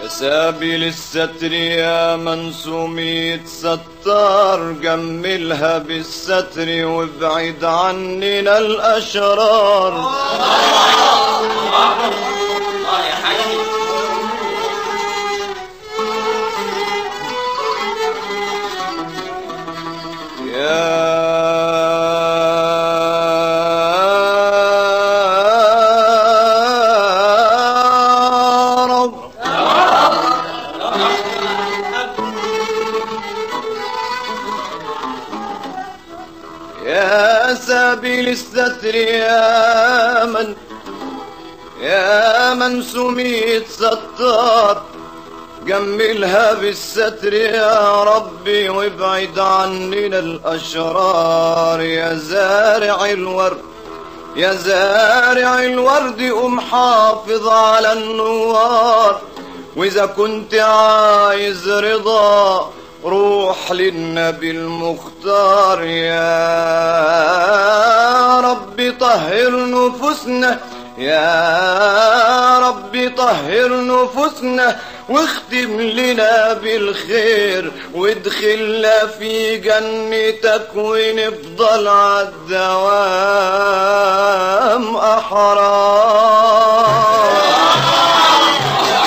سابل الستر يا من سميت ستار جملها بالستر وابعد عننا الأشرار الله يا حي يا رب يا سبيل الستر يا من يا من سميت ستار جملها بالستر يا ربي وابعد عننا الأشرار يا زارع الورد يا زارع الورد قم حافظ على النوار وإذا كنت عايز رضا روح للنبي المختار يا رب طهر نفوسنا يا رب طهر نفوسنا واختم لنا بالخير وادخلنا في جنتك ونفضل عالدوام أحرار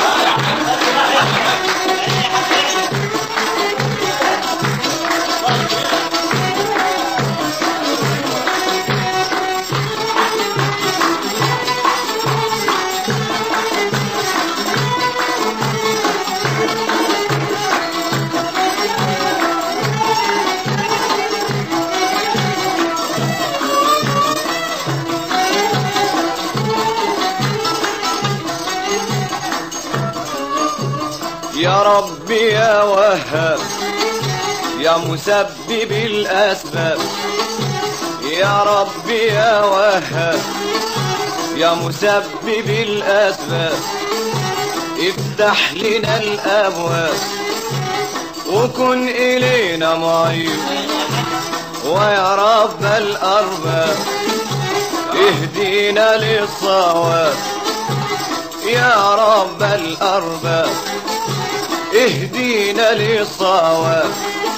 يا رب يا وهاب يا مسبب الأسباب يا رب يا وهاب يا مسبب الأسباب افتح لنا الأبواب وكن إلينا معين ويا رب الأرباب اهدينا للصواب يا رب الأرباب اهدينا للصواب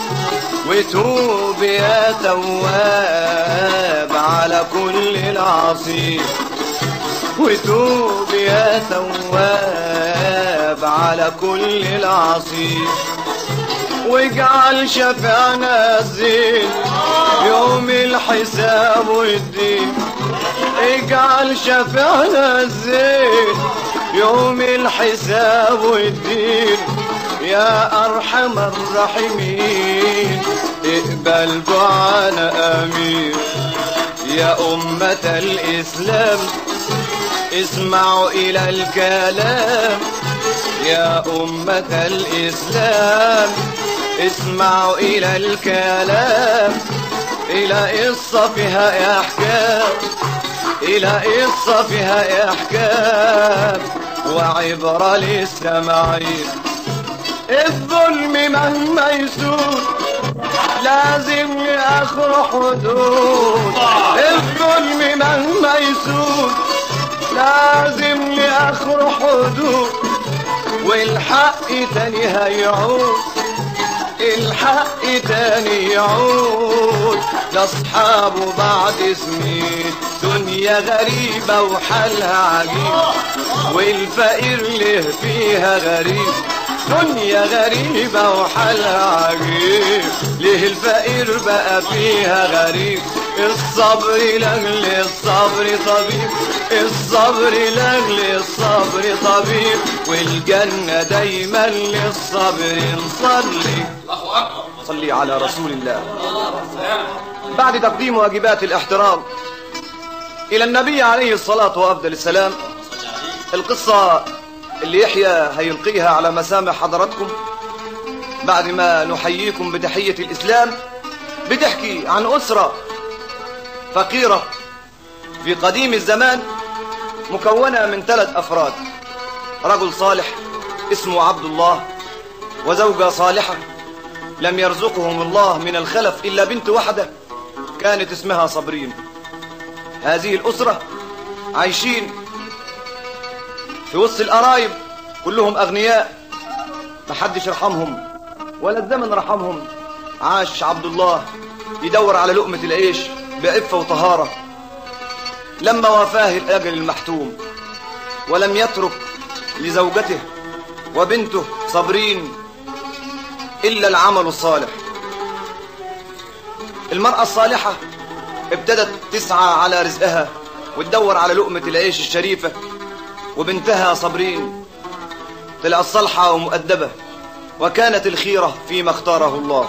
وتوب يا تواب على كل العصير وتوب يا تواب على كل العصير واجعل شفعنا الزين يوم الحساب والدين اجعل شفعنا الزين يوم الحساب والدين يا أرحم الراحمين اقبل دعانا آمين يا أمة الإسلام اسمعوا إلى الكلام يا أمة الإسلام اسمعوا إلى الكلام إلى قصة فيها أحكام إلى قصة فيها أحكام وعبرة للسامعين الظلم مهما يسود لازم لآخر حدود الظلم مهما يسود لازم لآخر حدود والحق تاني هيعود الحق تاني يعود لاصحابه بعد سنين دنيا غريبة وحالها عجيب والفقير له فيها غريب دنيا غريبة وحالها عجيب ليه الفقير بقى فيها غريب الصبر لأجل الصبر طبيب الصبر لأجل الصبر طبيب والجنة دايما للصبر نصلي الله اكبر صلي على رسول الله بعد تقديم واجبات الاحترام إلى النبي عليه الصلاة وأفضل السلام القصة اللي يحيى هيلقيها على مسامع حضراتكم بعد ما نحييكم بتحية الإسلام بتحكي عن أسرة فقيرة في قديم الزمان مكونة من ثلاث أفراد رجل صالح اسمه عبد الله وزوجة صالحة لم يرزقهم الله من الخلف إلا بنت واحدة كانت اسمها صبرين هذه الأسرة عايشين في وسط القرايب كلهم أغنياء محدش رحمهم ولا الزمن رحمهم عاش عبد الله يدور على لقمة العيش بعفة وطهارة لما وافاه الأجل المحتوم ولم يترك لزوجته وبنته صابرين إلا العمل الصالح المرأة الصالحة ابتدت تسعى على رزقها وتدور على لقمة العيش الشريفة وبنتها صابرين طلعت صالحة ومؤدبة وكانت الخيرة فيما اختاره الله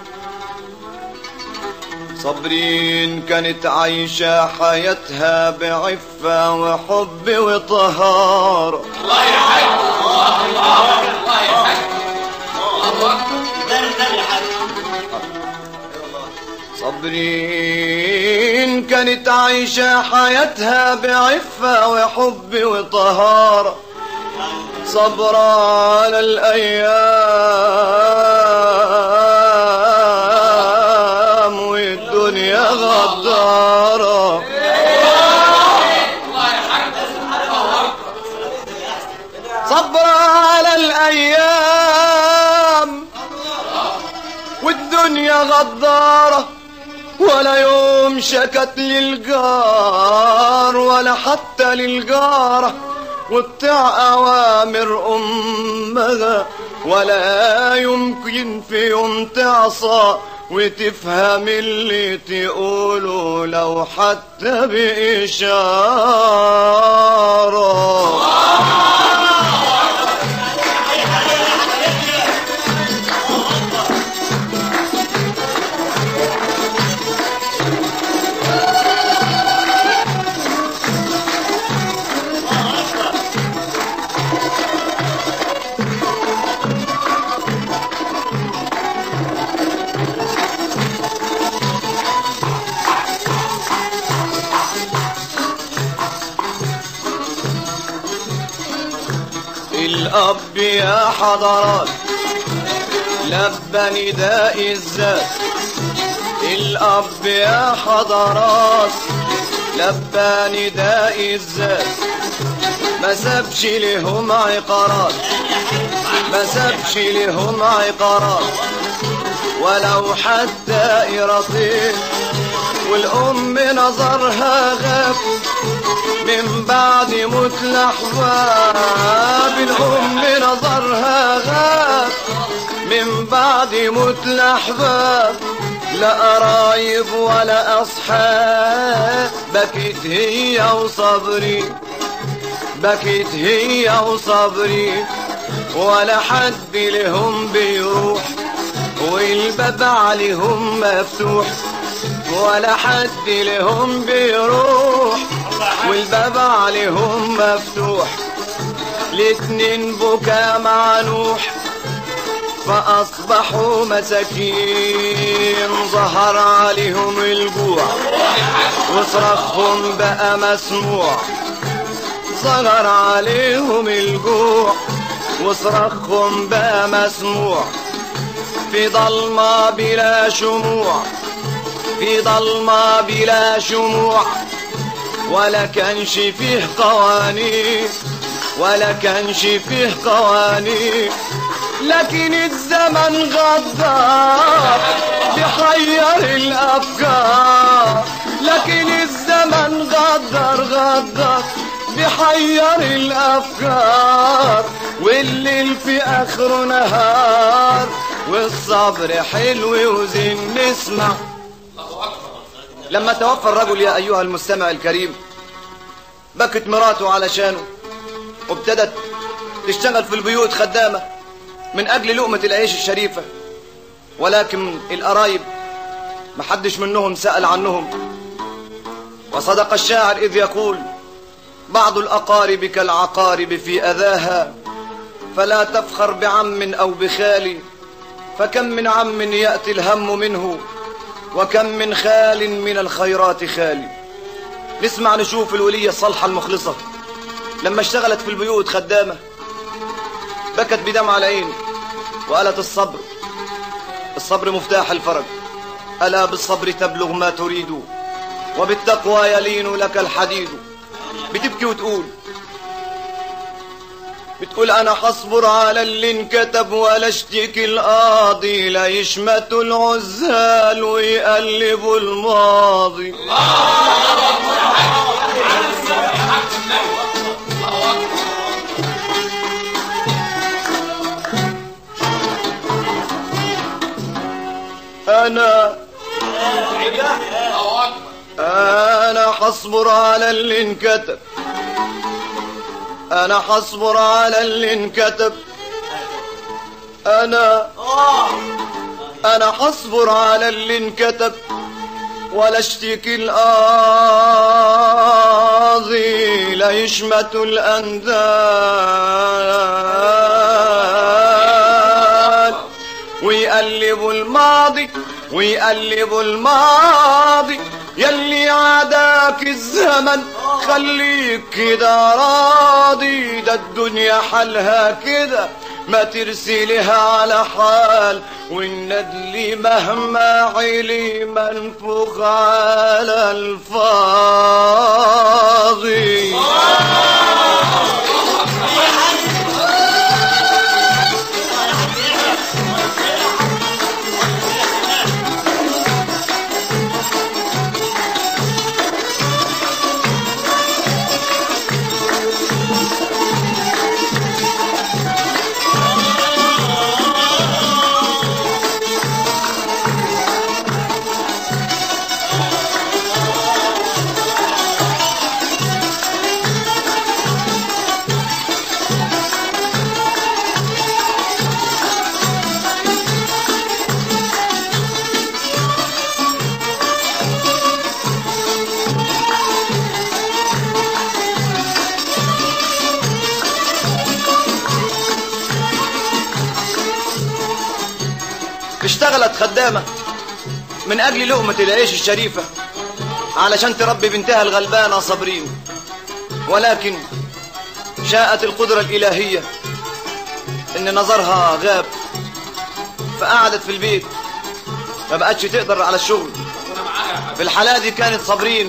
صابرين كانت عايشة حياتها بعفة وحب وطهارة الله يا حاج الله الله الله يا حاج الله اكبر صابرين كانت عايشة حياتها بعفة وحب وطهارة صبر على الأيام والدنيا غدارة الله يا حاج الله اكبر صبر على الأيام والدنيا غدارة ولا يوم شكت للجار ولا حتى للجارة وبتاع أوامر أمها ولا يمكن في يوم تعصى وتفهم اللي تقوله لو حتى بإشارة الأب يا حضرات لبى نداء الذات الأب يا حضرات لبى نداء الذات ما سابش لهم عقارات ما سابش لهم عقارات ولو حتى إرطين والأم نظرها غاب من بعد موت الأحباب الأم نظرها غاب من بعد موت الأحباب لا قرايب ولا أصحاب بكت هي وصبري بكت هي وصبري ولا حد لهم بيروح والباب عليهم مفتوح ولا حد لهم بيروح والباب عليهم مفتوح الاتنين بكى مع نوح فأصبحوا مساكين ظهر عليهم الجوع وصرخهم بقى مسموع ظهر عليهم الجوع وصرخهم بقى مسموع في ضلمة بلا شموع في ضلمة بلا شموع ولا كانش فيه قوانين ولا كانش فيه قوانين لكن الزمن غدار بيحير الافكار لكن الزمن غدر غدر بيحير الافكار والليل في اخره نهار والصبر حلو وزين نسمع الله اكبر لما توفى الرجل يا أيها المستمع الكريم بكت مراته علشانه وابتدت تشتغل في البيوت خدامة من أجل لقمة العيش الشريفة ولكن القرايب محدش منهم سأل عنهم وصدق الشاعر إذ يقول بعض الأقارب كالعقارب في أذاها فلا تفخر بعم أو بخال فكم من عم يأتي الهم منه وكم من خال من الخيرات خالي نسمع نشوف الولية الصالحة المخلصة لما اشتغلت في البيوت خدامة بكت بدمع العين وقالت الصبر الصبر مفتاح الفرج ألا بالصبر تبلغ ما تريد وبالتقوى يلين لك الحديد بتبكي وتقول بتقول انا حصبر على اللي انكتب ولا اشتكي القاضي لا يشمتوا العزال ويقلبوا الماضي انا الله اكبر انا حصبر على اللي انكتب انا حصبر على اللي انكتب انا انا حصبر على اللي انكتب ولا اشتكي القاضي لا يشمتوا الاندال ويقلبوا الماضي ويقلبوا الماضي يلي عاداك الزمن خليك كده راضي ده الدنيا حالها كده ما ترسلها على حال والندل مهما علي منفوخ على الفاضي اشتغلت خدامة من أجل لقمة العيش الشريفة علشان تربي بنتها الغلبانة صابرين ولكن شاءت القدرة الإلهية إن نظرها غاب فقعدت في البيت ما بقتش تقدر على الشغل وانا معايا يا حبيبي في الحالة دي كانت صابرين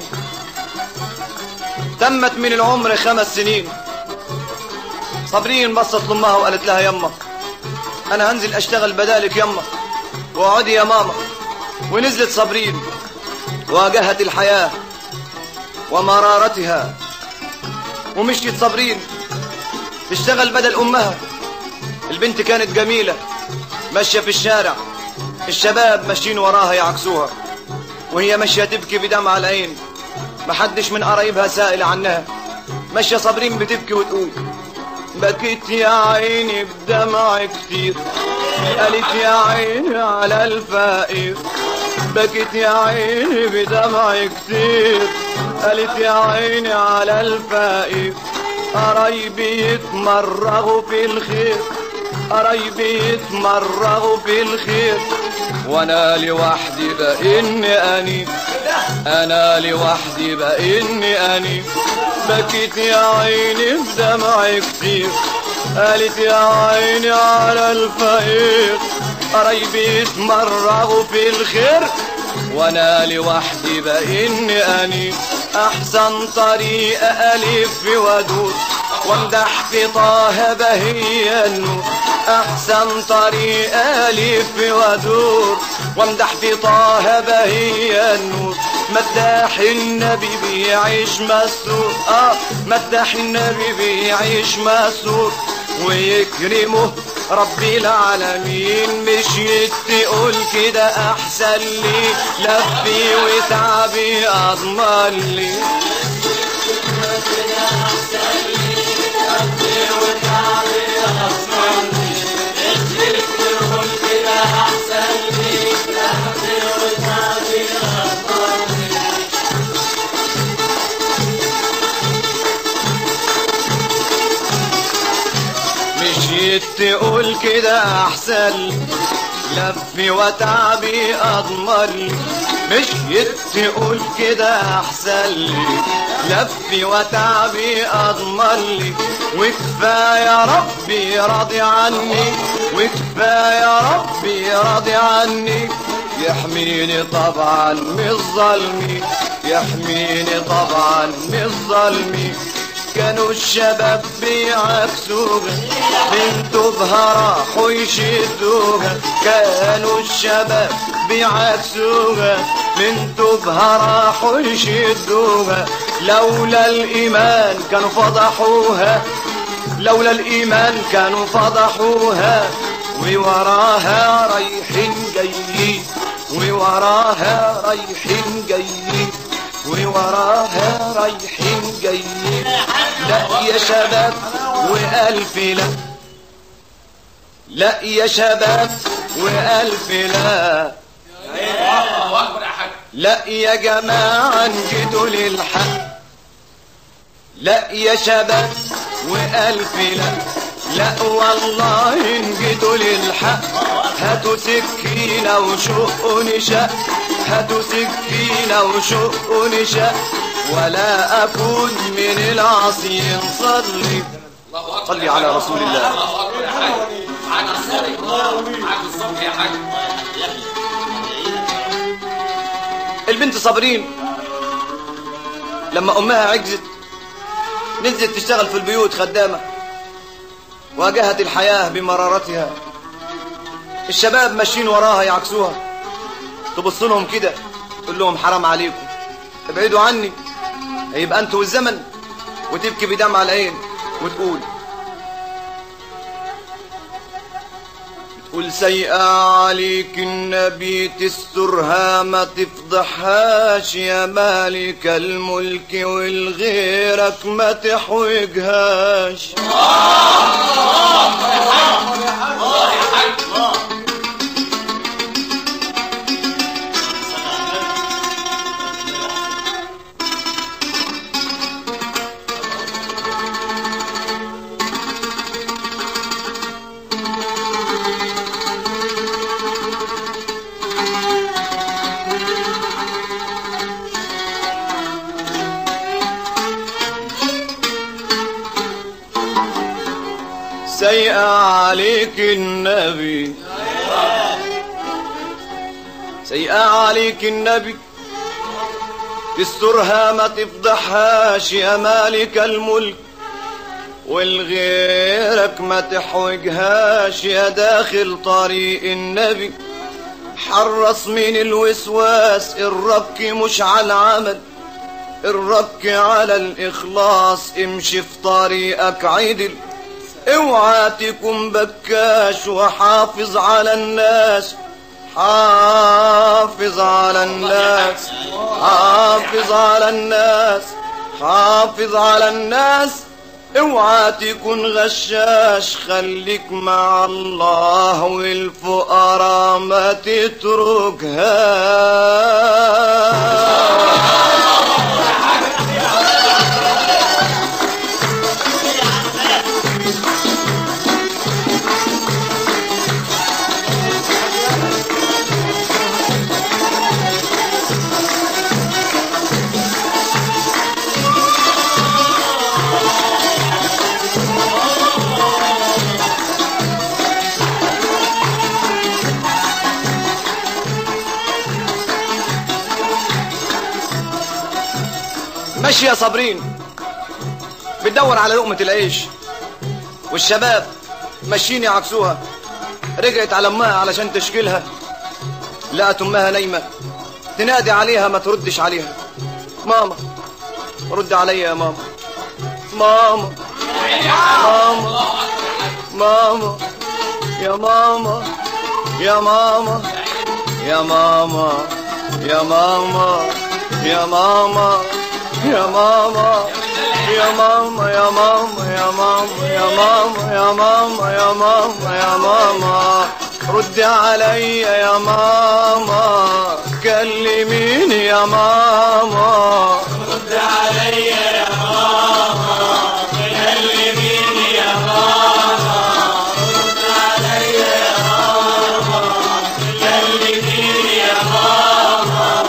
تمت من العمر خمس سنين صابرين بصت لامها وقالت لها يما انا هنزل اشتغل بدالك يما واقعدي يا ماما ونزلت صابرين واجهت الحياة ومرارتها ومشيت صابرين تشتغل بدل امها البنت كانت جميلة ماشية في الشارع الشباب ماشيين وراها يعكسوها وهي ماشية تبكي بدمع العين محدش من قرايبها سائل عنها ماشية صابرين بتبكي وتقول بكيت يا عيني بدمع كتير قالت يا عيني على الفقير بكيت يا عيني بدمع كتير قالت يا عيني على الفقير قرايبي يتمرغوا في الخير قرايبي يتمرغوا في الخير وانا لوحدي بإني اني انا لوحدي بإني اني بكيت يا عيني بدمع كتير قالت يا عيني على الفقير قرايبي يتمرغوا في الخير وانا لوحدي بإني اني احسن طريقة الف وادور وامدح في طه بهي النور احسن طريقة الف وادور وامدح في طه بهي النور مداح النبي بيعيش مسرور اه مداح النبي بيعيش مسرور ويكرمه ربي العالمين مشيت تقول كده احسن لي لفي وتعبي اضمن لي مشيت تقول كده احسن لي لفي وتعبي اضمن لي مشيت تقول كده احسن لي لفي وتعبي اضمن لي وكفايه ربي راضي عني وكفايه ربي راضي عني يحميني طبعا من الظلم يحميني طبعا من الظلم كانوا الشباب بيعكسوها بنته بها راحوا يشدوها كانوا الشباب بيعكسوها بنته بها راحوا يشدوها لولا الإيمان كانوا فضحوها لولا الإيمان كانوا فضحوها ووراها رايحين جايين ووراها رايحين جايين ووراها رايحين جايين لا يا شباب وألف لا لا يا شباب وألف لا الله اكبر يا حاج لا يا جماعة انجدوا للحق لا يا شباب وألف لا لا والله انجدوا للحق هاتوا سكينة وشقوا نشاء هاتوا سكينة وشقوا نشاء ولا أكون من العاصيين صلي الله اكبر صلي يا على حاج. رسول الله. الله اكبر يا حاج معاك الصبح معاك الصبح يا حاج البنت صابرين لما امها عجزت نزلت تشتغل في البيوت خدامة واجهت الحياة بمرارتها الشباب ماشيين وراها يعكسوها تبص لهم كده تقول لهم حرام عليكم ابعدوا عني هيبقى انتوا والزمن وتبكي بدمع العين وتقول تقول سيئة عليك النبي تسترها ما تفضحهاش يا مالك الملك والغيرك ما تحوجهاش الله يا حاج سيئة عليك النبي سيئة عليك النبي تسترها ما تفضحهاش يا مالك الملك والغيرك ما تحوجهاش يا داخل طريق النبي حرص من الوسواس الرك مش على العمل الرك على الإخلاص امشي في طريقك عدل اوعى تكون بكاش وحافظ على الناس حافظ على الناس حافظ على الناس حافظ على الناس اوعى تكون غشاش خليك مع الله والفقراء ما تتركها ماشي يا صابرين بتدور على لقمة العيش والشباب ماشيين يعكسوها رجعت على امها علشان تشكيلها لقت امها نايمة تنادي عليها ما تردش عليها ماما رد عليا يا ماما ماما ماما ماما يا ماما يا ماما يا ماما يا ماما يا ماما يا ماما يا ماما يا ماما يا ماما يا ماما يا ماما يا ماما يا ماما رد عليا يا ماما كلميني يا ماما رد عليا يا ماما كلميني يا ماما رد عليا يا ماما كلميني يا ماما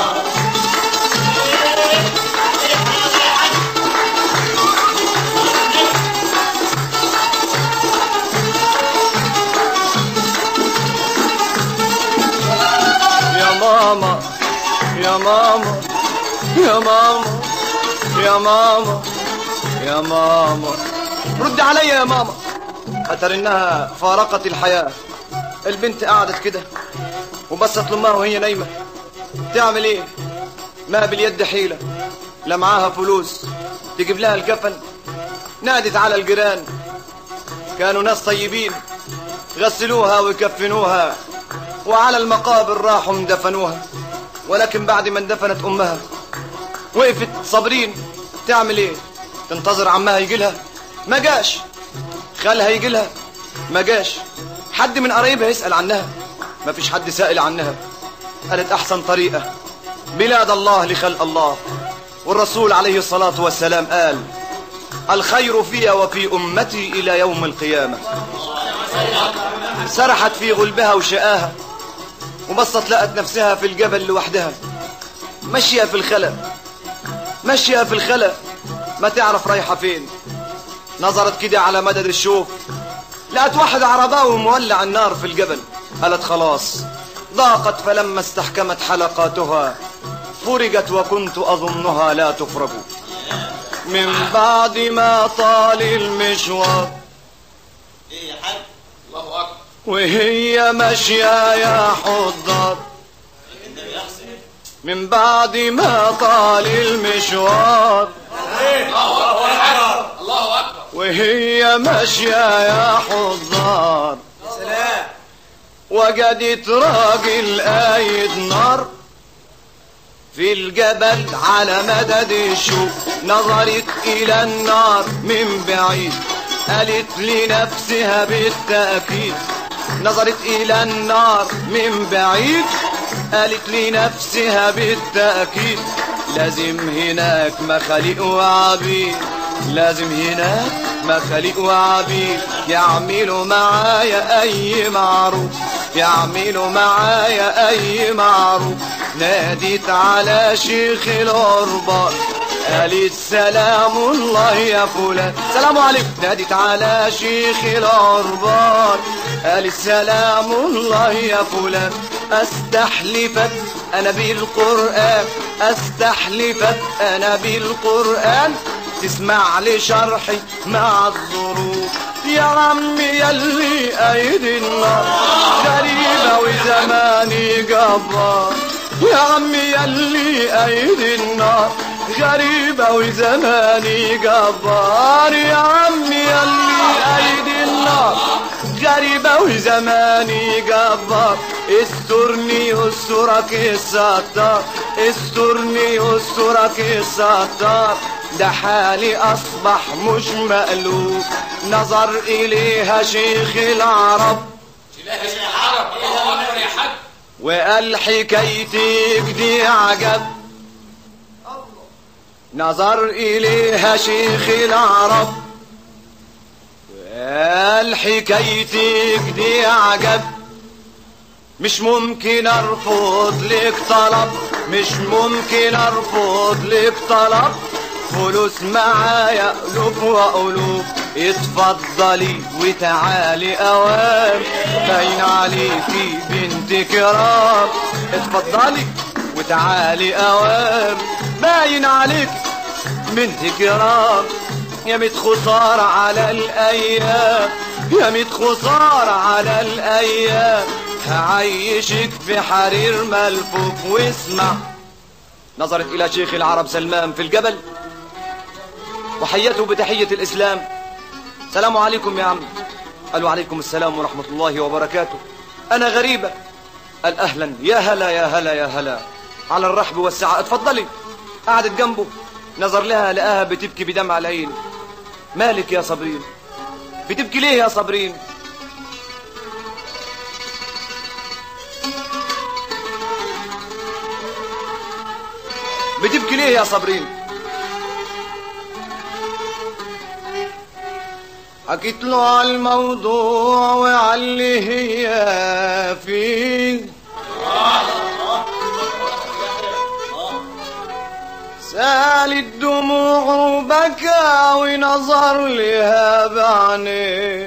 يا ماما يا ماما يا ماما يا ماما يا ماما رد عليا يا ماما أتر إنها فارقت الحياة البنت قعدت كده وبصت لأمها وهي نايمة تعمل إيه ما باليد حيلة لا معاها فلوس تجيب لها الكفن نادت على الجيران كانوا ناس طيبين غسلوها وكفنوها وعلى المقابر راحوا دفنوها ولكن بعد ما اندفنت امها وقفت صابرين تعمل ايه تنتظر عمها يجي لها ما جاش خالها يجي لها ما جاش حد من قرايبها يسأل عنها ما فيش حد سائل عنها قالت احسن طريقة بلاد الله لخلق الله والرسول عليه الصلاة والسلام قال الخير في وفي أمتي إلى يوم القيامة سرحت في غلبها وشقاها وبصت لقت نفسها في الجبل لوحدها ماشية في الخلا ماشية في الخلا ما تعرف رايحة فين نظرت كده على مدد الشوف لقت واحد عرباوي مولع النار في الجبل قالت خلاص ضاقت فلما استحكمت حلقاتها فرجت وكنت أظنها لا تفرج من بعد ما طال المشوار ايه يا حاج الله اكبر وهي ماشية يا حضار النبي يحسن من بعد ما طال المشوار الله اكبر الله اكبر وهي ماشية يا حضار سلام وجدت راجل قايد نار في الجبل على مدد الشوق نظرت إلى النار من بعيد قالت لنفسها بالتأكيد نظرت إلى النار من بعيد قالت لنفسها بالتأكيد لازم هناك مخاليق وعبيد لازم هناك مخاليق وعبيد يعملوا معايا أي معروف يعملوا معايا أي معروف ناديت على شيخ العربان قالت سلام الله يا فلان سلام عليكم ناديت على شيخ العربان قالت سلام الله يا فلان استحلفك انا بالقران استحلفك انا بالقران تسمع لي شرحي مع الظروف يا عمي يلي ايدي النار غريبة وزماني جبار يا عمي يلي ايدي النار غريبة وزماني جبار يا عمي يلي ايدي النار غريبة وزماني جبار استرني يسترك الستار استرني يسترك الستار ده حالي اصبح مش مقلوب نظر اليها شيخ العرب اله العرب الله اكبر يا حاج وقال حكايتك دي عجب نظر إليها شيخ العرب وقال حكايتك دي عجب مش ممكن ارفض لك طلب مش ممكن ارفض لك طلب فلوس معايا قلوب وقلوب اتفضلي وتعالي اوام باين عليكي بنت كرام اتفضلي وتعالي اوام باين عليك بنت كرام يا ميت خسارة على الأيام يا ميت خسارة على الأيام هعيشك في حرير ملفوف واسمع نظرت إلى شيخ العرب سلمان في الجبل وحيته بتحية الإسلام سلام عليكم يا عم قالوا عليكم السلام ورحمة الله وبركاته أنا غريبة قال أهلا يا هلا يا هلا يا هلا على الرحب والسعة اتفضلي قعدت جنبه نظر لها لقاها بتبكي بدمع العين مالك يا صابرين بتبكي ليه يا صابرين بتبكي ليه يا صابرين حكيت له على الموضوع وعلى اللي هي فيه سال الدموع وبكى ونظر لها بعينيه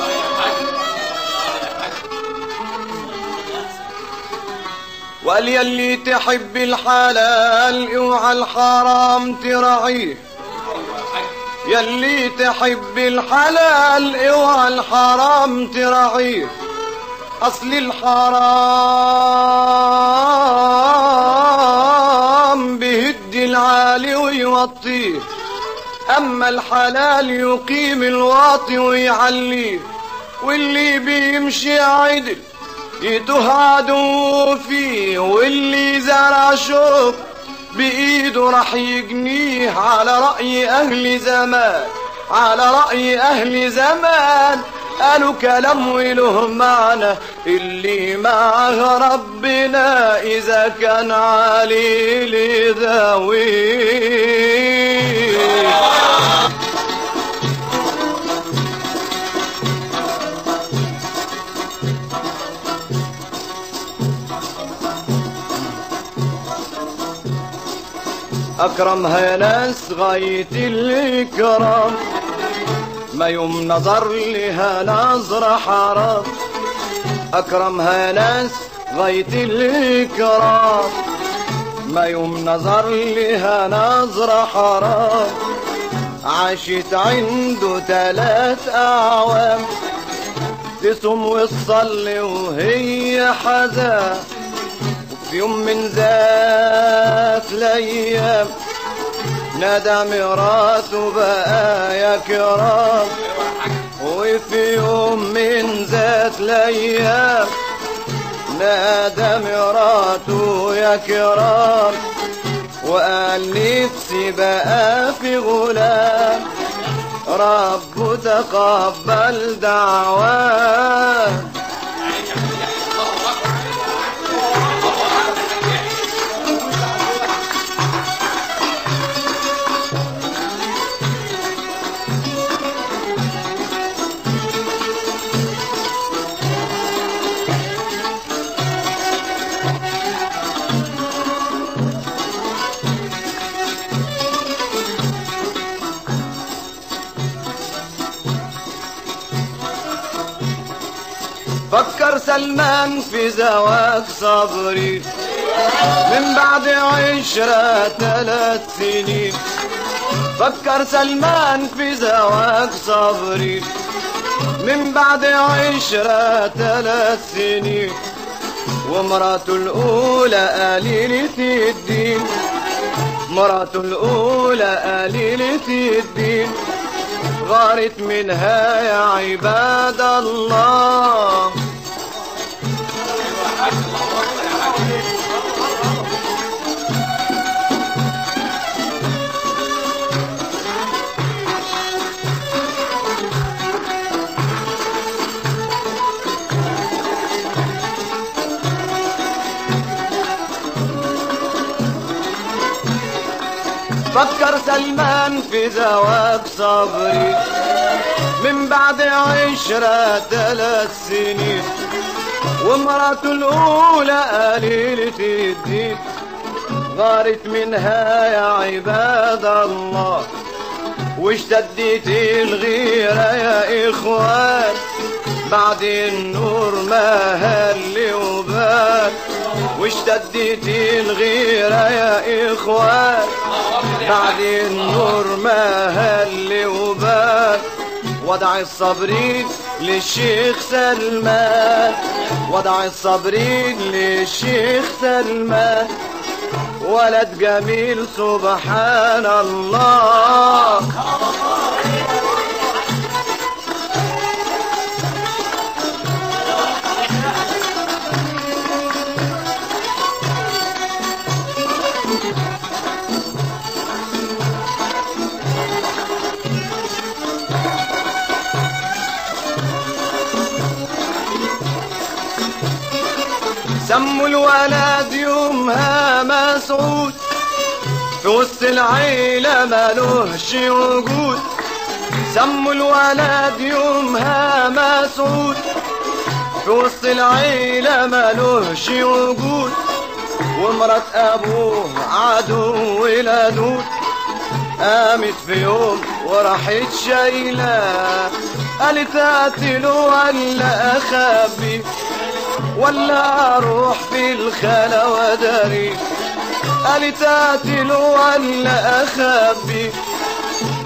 وقال يلي تحب الحلال اوعى الحرام تراعيه يلي تحب الحلال اوعى الحرام تراعيه اصل الحرام بيهد العالي ويوطيه اما الحلال يقيم الواطي ويعليه واللي بيمشي عدل يتوه عدو فيه واللي زرع شوك بإيده راح يجنيه على رأي أهل زمان على رأي أهل زمان قالوا كلام وله معنى اللي معه ربنا إذا كان عليه لذويه أكرمها ناس غاية الإكرام ما يوم نظر لها نظرة حرام أكرمها ناس غاية الإكرام ما يوم نظر لها نظرة حرام عاشت عنده تلات أعوام تصوم وتصلي وهي حزان في يوم من ذات الايام نادى مراته بقى يا كرام وفي يوم من ذات الايام نادى مراته يا كرام وقال نفسي بقى في غلام رب تقبل دعواه فكر سلمان في زواج صبري من بعد عشرة ثلاث سنين فكر سلمان في زواج صبري من بعد عشرة ثلاث سنين ومراته الأولى قليلة الدين مراته الأولى قليلة الدين غارت منها يا عباد الله فكر سلمان في زواج صبري من بعد عشرة ثلاث سنين ومراته الأولى قليلة الدين غارت منها يا عباد الله واشتدت الغيرة يا إخوان بعد النور ما هل وبان واشتدت الغيرة يا إخوان بعد النور ما هل وبان وضع الصبرين للشيخ سلمان وضع الصبرين للشيخ سلمان ولد جميل سبحان الله سموا الولد يومها مسعود في وسط العيلة مالوهش وجود سموا الولد يومها مسعود في وسط العيلة مالوهش وجود ومرات أبوه عدو ولدود قامت في يوم وراحت شايلة قالت أقتله ولا أخبي ولا اروح في الخلا وداري قالت اقتل ولا اخبي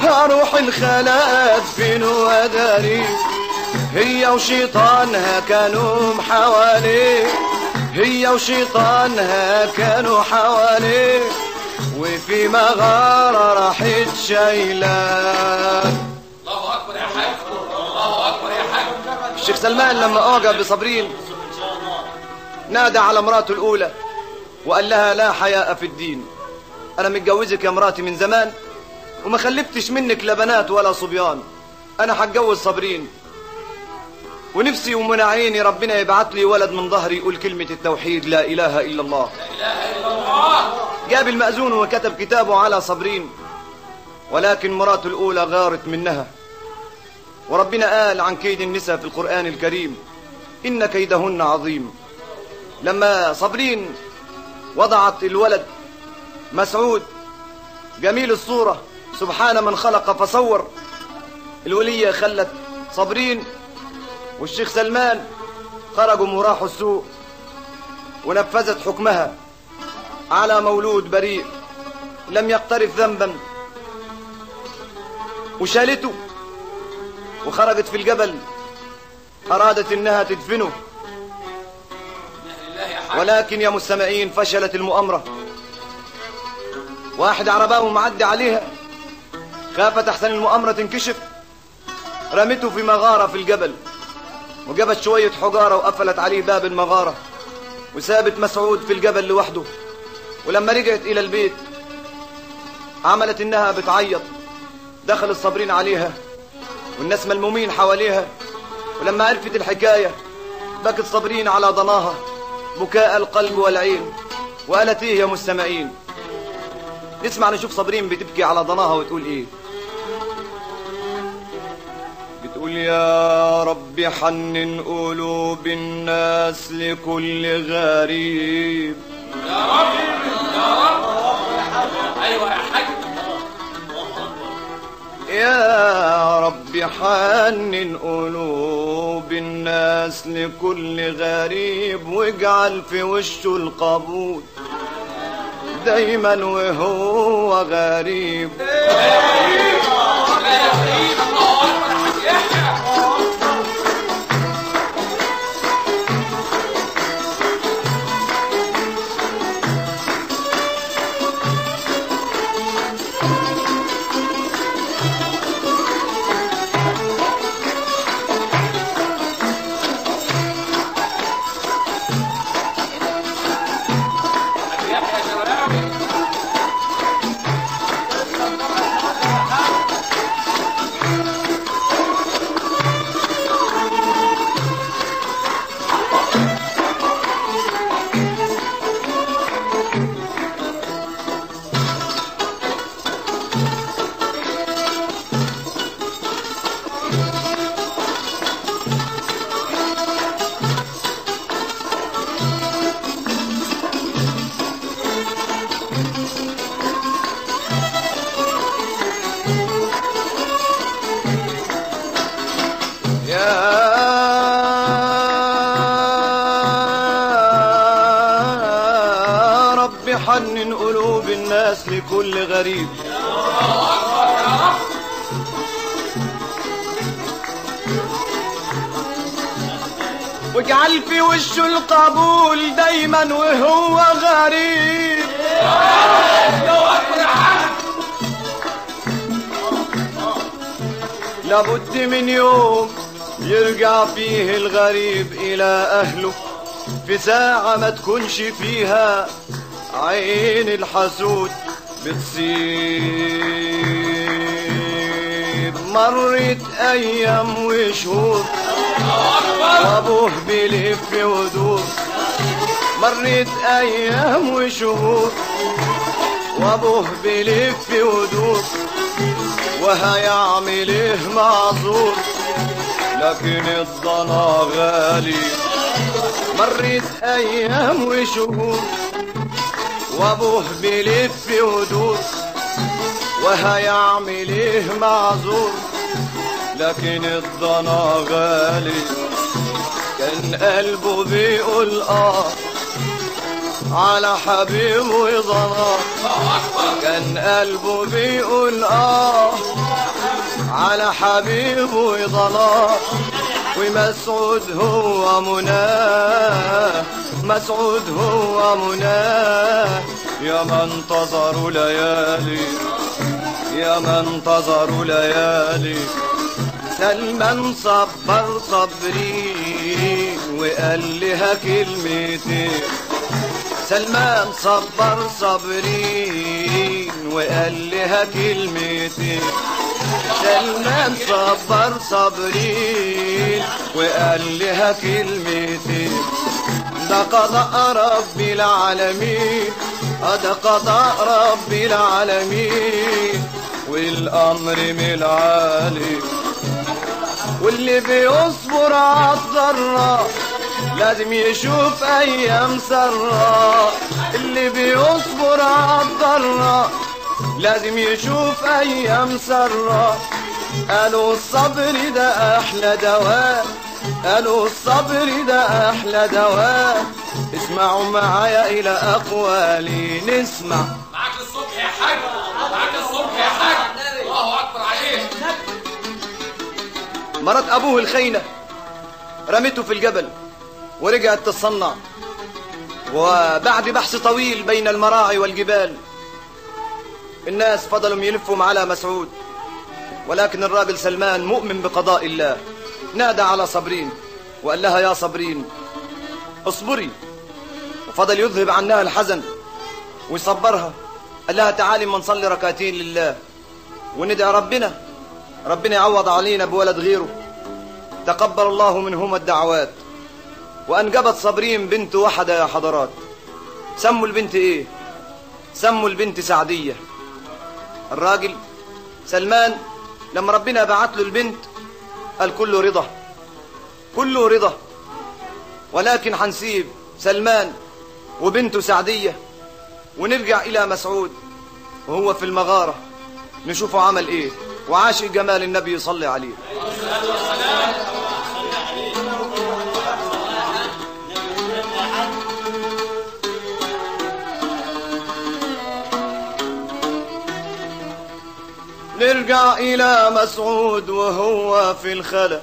هروح الخلاء ادفن وداري هي وشيطانها كانوا حواليه هي وشيطانها كانوا حواليه وفي مغارة راحت شايلاه الله اكبر يا حاج الله اكبر يا حاج الشيخ سلمان لما أعجب بصابرين نادى على مراته الأولى وقال لها لا حياء في الدين أنا متجوزك يا مراتي من زمان وما خلفتش منك لا بنات ولا صبيان أنا هتجوز صابرين ونفسي ومن عيني ربنا يبعت لي ولد من ظهري يقول كلمة التوحيد لا إله إلا الله جاب المأذون وكتب كتابه على صابرين ولكن مراته الأولى غارت منها وربنا قال عن كيد النساء في القرآن الكريم إن كيدهن عظيم لما صابرين وضعت الولد مسعود جميل الصورة سبحان من خلق فصور الولية خلت صابرين والشيخ سلمان خرجوا وراحوا السوق ونفذت حكمها على مولود بريء لم يقترف ذنبا وشالته وخرجت في الجبل أرادت إنها تدفنه لله يا حاج ولكن يا مستمعين فشلت المؤامرة واحد عرباوي معدي عليها خافت أحسن المؤامرة تنكشف رمته في مغارة في الجبل وجابت شوية حجارة وقفلت عليه باب المغارة وسابت مسعود في الجبل لوحده ولما رجعت إلى البيت عملت إنها بتعيط دخل الصابرين عليها والناس ملمومين حواليها ولما عرفت الحكاية بكت صابرين على ضناها بكاء القلب والعين وقالت ايه يا مستمعين نسمع نشوف صابرين بتبكي على ضناها وتقول ايه بتقول يا رب حنن قلوب الناس لكل غريب ايوه يا حاج يا رب حنن قلوب الناس لكل غريب واجعل في وشه القبول دايما وهو غريب يحيى شرقاوي يا رب حنن قلوب الناس لكل غريب واجعل في وشه القبول دايما وهو غريب لابد من يوم يرجع فيه الغريب إلى أهله في ساعة ما تكونش فيها عين الحسود بتصيب مرت أيام وشهور وأبوه بيلف ودور مرت أيام وشهور وأبوه بيلف ودور وهيعمل ايه معذور لكن الضنا غالي مرت ايام وشهور وابوه بيلف ودور وهيعمل ايه معذور لكن الضنا غالي كان قلبه بيقول اه على حبيبه ضنا كان قلبه بيقول اه على حبيبه ضلال ومسعود هو مناه مسعود هو مناه يا من انتظروا ليالي يا من انتظروا ليالي سلمان صبر صبري وقال لها كلمتين سلمان صبر صبري وقال لها كلمتين سلمان صبر صبري وقال لها كلمتين ده قضاء رب العالمين آه ده قضاء رب العالمين والامر من العالي واللي بيصبر عالضراء لازم يشوف ايام سراء اللي بيصبر عالضراء لازم يشوف ايام سراء قالوا الصبر ده احلى دواء قالوا الصبر ده احلى دواء اسمعوا معايا الى اقوالي نسمع معاك الصبح يا حاج معاك الصبح يا حاج الله اكبر عليك مرات ابوه الخينه رمته في الجبل ورجعت تتصنع وبعد بحث طويل بين المراعي والجبال الناس فضلوا يلفوا على مسعود ولكن الراجل سلمان مؤمن بقضاء الله نادى على صبرين وقال لها يا صبرين اصبري وفضل يذهب عنها الحزن ويصبرها قال لها تعالي ما نصلي ركعتين لله وندعي ربنا ربنا يعوض علينا بولد غيره تقبل الله منهما الدعوات وأنجبت صابرين بنت واحدة يا حضرات سموا البنت ايه سموا البنت سعدية الراجل سلمان لما ربنا بعت له البنت قال كله رضا كله رضا ولكن هنسيب سلمان وبنته سعدية ونرجع إلى مسعود وهو في المغارة نشوفه عمل ايه وعاشق جمال النبي صلى عليه نرجع إلى مسعود وهو في الخلا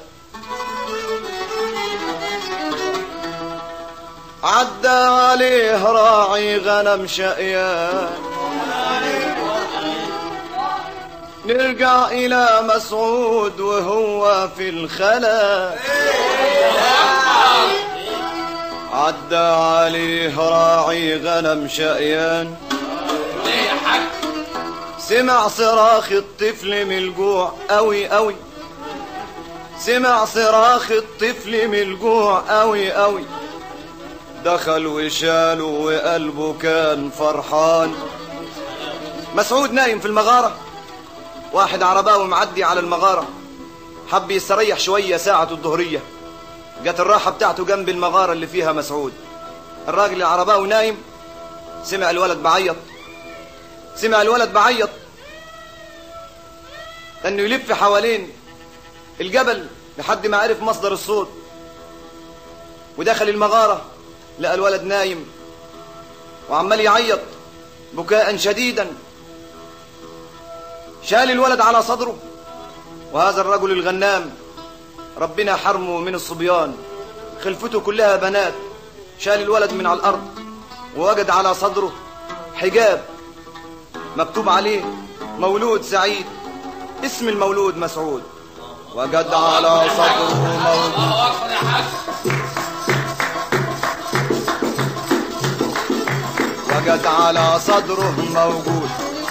عدى عليه راعي غنم شقيان نرجع إلى مسعود وهو في الخلا عدى عليه راعي غنم شقيان ليه يا حاج سمع صراخ الطفل من الجوع قوي قوي سمع صراخ الطفل من الجوع قوي قوي دخل وشاله وقلبه كان فرحان مسعود نايم في المغارة واحد عرباوي معدي على المغارة حب يستريح شوية ساعة الظهرية جت الراحة بتاعته جنب المغارة اللي فيها مسعود الراجل العرباوي نايم سمع الولد بعيط سمع الولد بعيط انه يلف حوالين الجبل لحد ما عرف مصدر الصوت ودخل المغارة لقى الولد نايم وعمال يعيط بكاء شديدا شال الولد على صدره وهذا الرجل الغنام ربنا حرمه من الصبيان خلفته كلها بنات شال الولد من على الأرض ووجد على صدره حجاب مكتوب عليه مولود سعيد اسم المولود مسعود وجد على صدره مولود الله اكبر يا حاج وجد على صدره موجود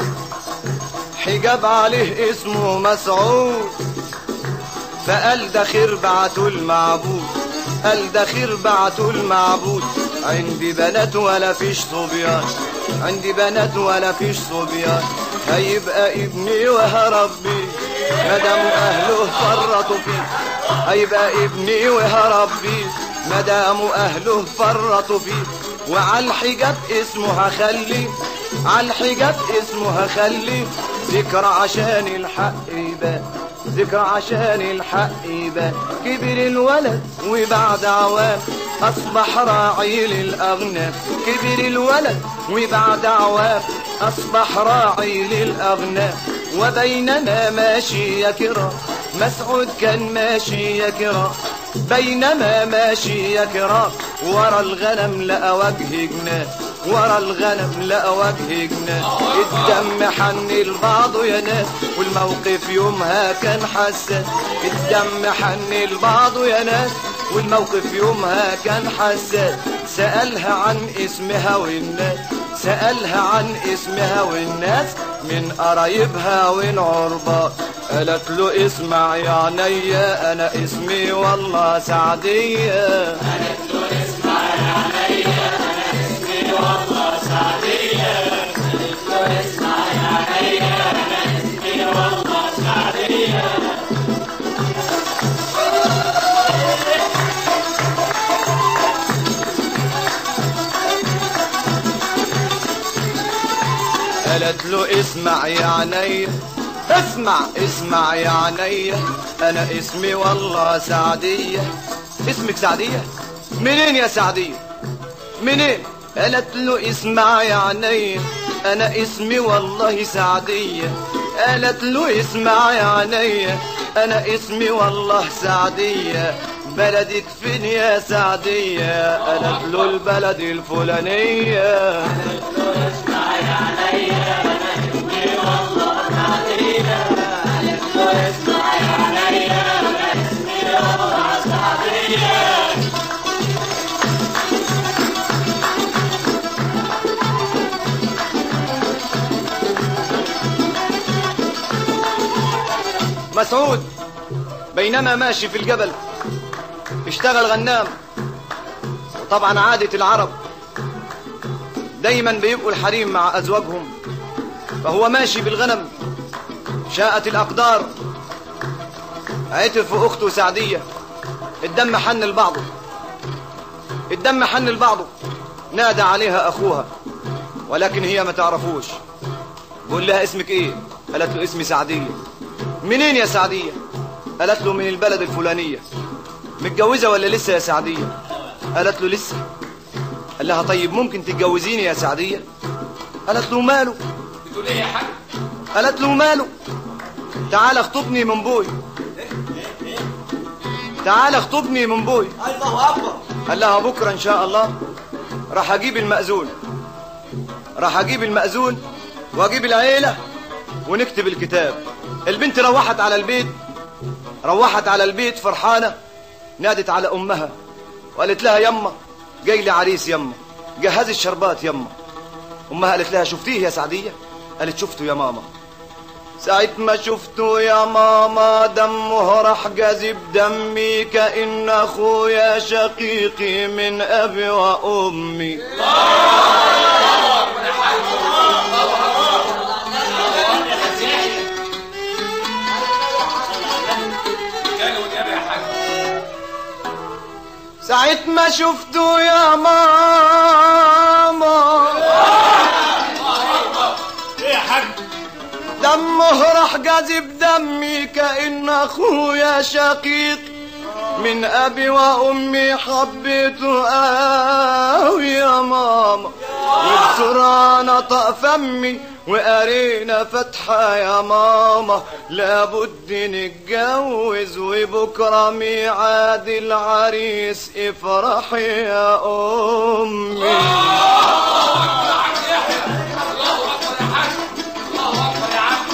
حجاب عليه اسمه مسعود فقال ده خير بعته المعبود قال ده خير بعته المعبود عندي بنات ولا فيش صبيان عندي بنات ولا فيش صبيان هيبقى ابني وهربيه مدام اهله فرطوا فيه هيبقى ابني وهربيه مدام اهله فرطوا فيه وعلى الحجاب اسمه هخليه على الحجاب اسمه هخليه ذكرى عشان الحق يبان ذكرى عشان الحق يبان كبر الولد وبعد عوام أصبح راعي للأغنام كبر الولد وبعد عوام أصبح راعي للأغنام وبينما ماشي يا كرام مسعود كان ماشي يا كرام بينما ماشي يا كرام ورا الغنم لقى وجه جنان ورا الغنم لقى وجه جنان الدم حن لبعضه يا ناس والموقف يومها كان حساس الدم حن لبعضه يا ناس والموقف يومها كان حساس سألها عن اسمها والناس سألها عن اسمها والناس من قرايبها والعربات قالت له اسمع يا عينيا انا اسمي والله سعدية قالت له اسمع يا عينيا اسمع اسمع يا عينيا انا اسمي والله سعدية اسمك سعدية منين يا سعدية منين قالت له اسمع يا عينيا انا اسمي والله سعدية قالت له اسمع يا عينيا انا اسمي والله سعدية بلدك فين يا سعدية قالت له البلد الفلانية مسعود بينما ماشي في الجبل اشتغل غنام وطبعا عادة العرب دايما بيبقوا الحريم مع أزواجهم فهو ماشي بالغنم شاءت الأقدار عتف أخته سعدية الدم حن لبعضه الدم حن لبعضه نادى عليها أخوها ولكن هي ما تعرفوش بقول لها اسمك ايه قالت له اسمي سعدية منين يا سعدية قالت له من البلد الفلانية متجوزة ولا لسه يا سعدية قالت له لسه قال لها طيب ممكن تتجوزيني يا سعدية قالت له ماله بتقول ايه يا حاج قالت له ماله تعال اخطبني من بوي تعال اخطبني من بوي الله اكبر قال لها بكرة ان شاء الله راح اجيب المأذون راح اجيب المأذون واجيب العيلة ونكتب الكتاب البنت روحت على البيت روحت على البيت فرحانة نادت على امها وقالت لها يما جاي لي عريس يما جهزي الشربات يما امها قالت لها شفتيه يا سعدية قالت شفته يا ماما ساعة ما شفته يا ماما دمه راح جاذب دمي كأن أخويا شقيقي من أبي وأمي كان والنبي يا حاج ساعة ما شفته يا ماما ايه يا حاج دمه راح جاذب دمي كأن أخويا شقيق من أبي وأمي حبيته أوي يا ماما وبسرعة نطق فمي وقرينا فتحة يا ماما لابد نتجوز وبكرة ميعاد العريس افرحي يا أمي الله اكبر يا حاج الله اكبر يا عم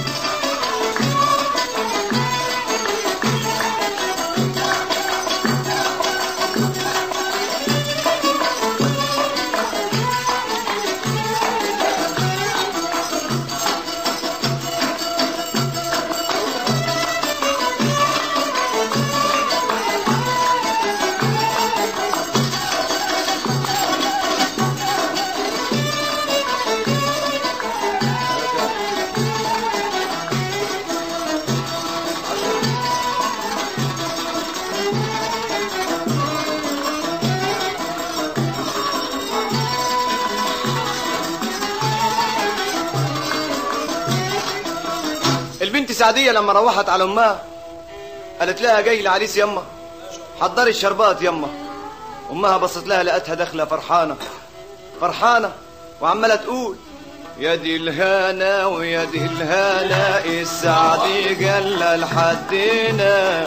البنت سعدية لما روحت على أمها قالت لها جاي العريس يما حضري الشربات يما أمها بصت لها لقتها داخلة فرحانة فرحانة وعمالة تقول يا دي الهنا ويا دي الهنا السعد قال لحدنا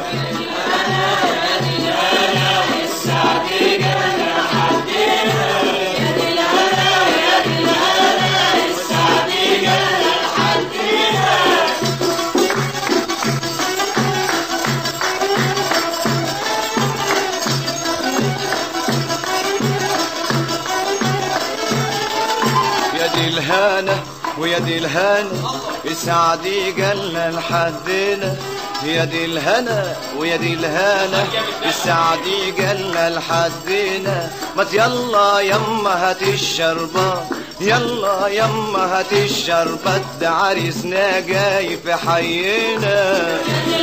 يا دي الهنا ويا دي الهنا السعدي قال لحدنا يا دي الهنا ويا دي الهنا السعدي قال لحدنا ما يلا يما هات الشربة يلا يما هات الشربة ده عريسنا جاي في حينا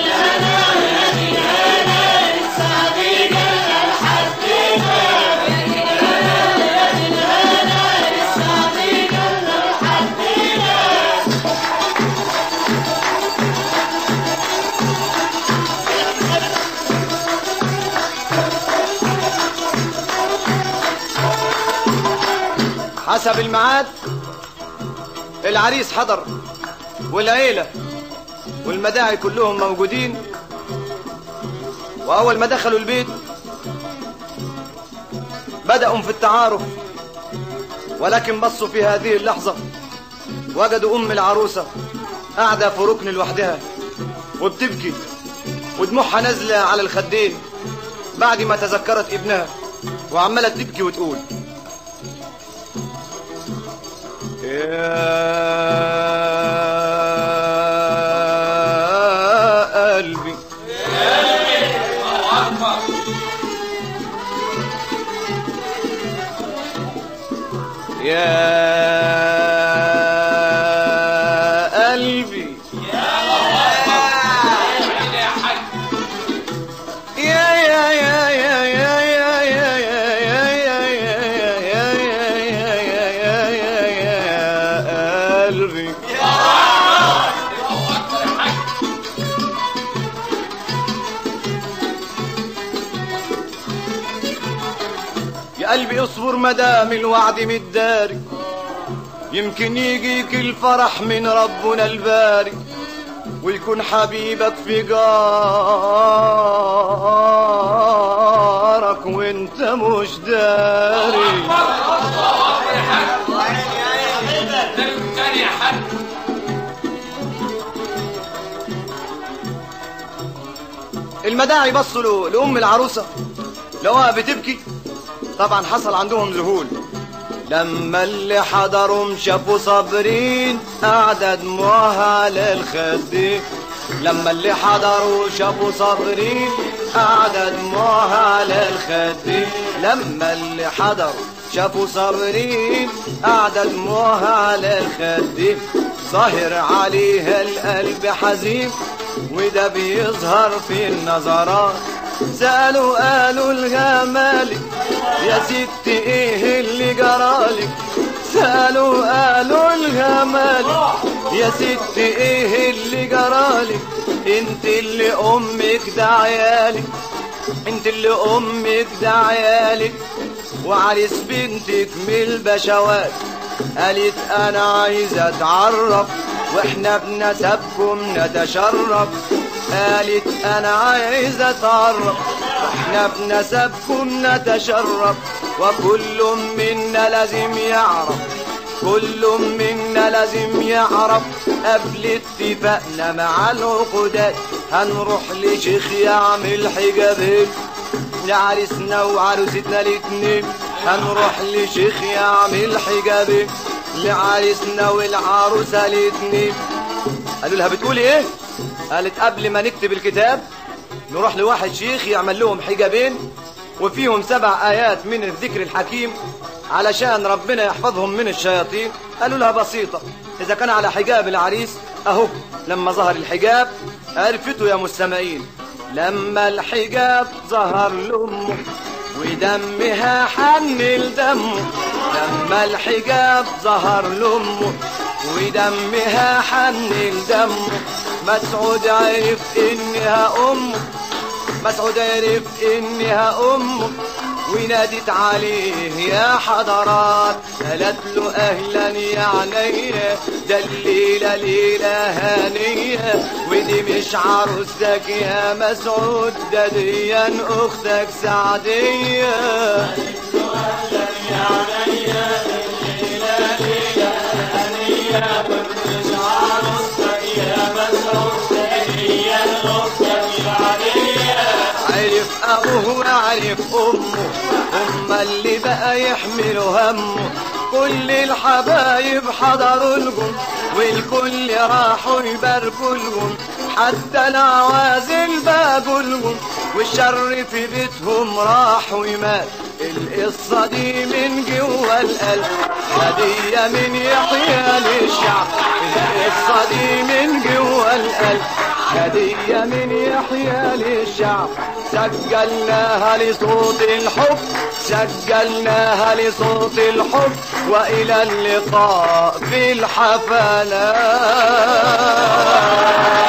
حسب الميعاد العريس حضر والعيلة والمداعي كلهم موجودين وأول ما دخلوا البيت بدأوا في التعارف ولكن بصوا في هذه اللحظة وجدوا أم العروسة قاعدة في ركن لوحدها وبتبكي ودموعها نازلة على الخدين بعد ما تذكرت ابنها وعمالة تبكي وتقول يا قلبي الله اكبر يا قلبي عيني يا حاج يا يا يا يا يا يا يا يا يا يا يا يا يا يا يا قلبي الله اكبر يا حاج يا قلبي اصبر مدام الوعد متداري يمكن يجيك الفرح من ربنا الباري ويكون حبيبك في جارك وانت مش داري الله اكبر يا حاج ده الثاني يا حاج المداعي بصوا له- لأم العروسة لقوها بتبكي طبعا حصل عندهم ذهول لما اللي حضرهم شافوا صابرين قاعدة دموعها على الخدين لما اللي حضروا شافوا صابرين قاعدة دموعها على الخدين لما اللي حضروا شافوا صابرين قاعدة دموعها على الخدين ظاهر عليها القلب حزين وده بيظهر في النظرات سألوا قالوا لها مالك يا ست ايه اللي جرالك سألوا قالوا لها مالك يا ست ايه اللي جرالك انت اللي امك ده عيالك انت اللي امك ده عيالك وعريس بنتك من البشوات قالت انا عايزه اتعرف واحنا بنسبكم نتشرف قالت انا عايزه اتعرف واحنا بنسبكم نتشرف وكل منا لازم يعرف كل منا لازم يعرف قبل اتفاقنا مع العقودات هنروح لشيخ يعمل حجابين لعريسنا وعروستنا الاتنين هنروح لشيخ يعمل حجابين لعريسنا والعروسة الاتنين قالوا لها بتقولي ايه قالت قبل ما نكتب الكتاب نروح لواحد شيخ يعمل لهم حجابين وفيهم سبع آيات من الذكر الحكيم علشان ربنا يحفظهم من الشياطين قالوا لها بسيطة إذا كان على حجاب العريس أهو لما ظهر الحجاب عرفتوا يا مستمعين لما الحجاب ظهر لأمه ودمها حن لدمه لما الحجاب ظهر لأمه ودمها حن لدمه مسعود عرف إنها أمه مسعود عرف إنها أمه ونادت عليه يا حضرات قالت له اهلا يا عينيا ده الليله ليله هانيه ودي مش عروستك يا مسعود ده ديا اختك سعديه عرف ابوه وعرف امه هم اللي بقى يحملوا همه كل الحبايب حضروا لهم والكل راحوا يباركوا لهم حتى العوازل باقوا لهم والشر في بيتهم راح ومات القصة دي من جوا القلب هدية من يحيى للشعب القصة دي من جوا القلب هدية من يحيى للشعب سجلناها لصوت الحب سجلناها لصوت الحب وإلى اللقاء في الحفلات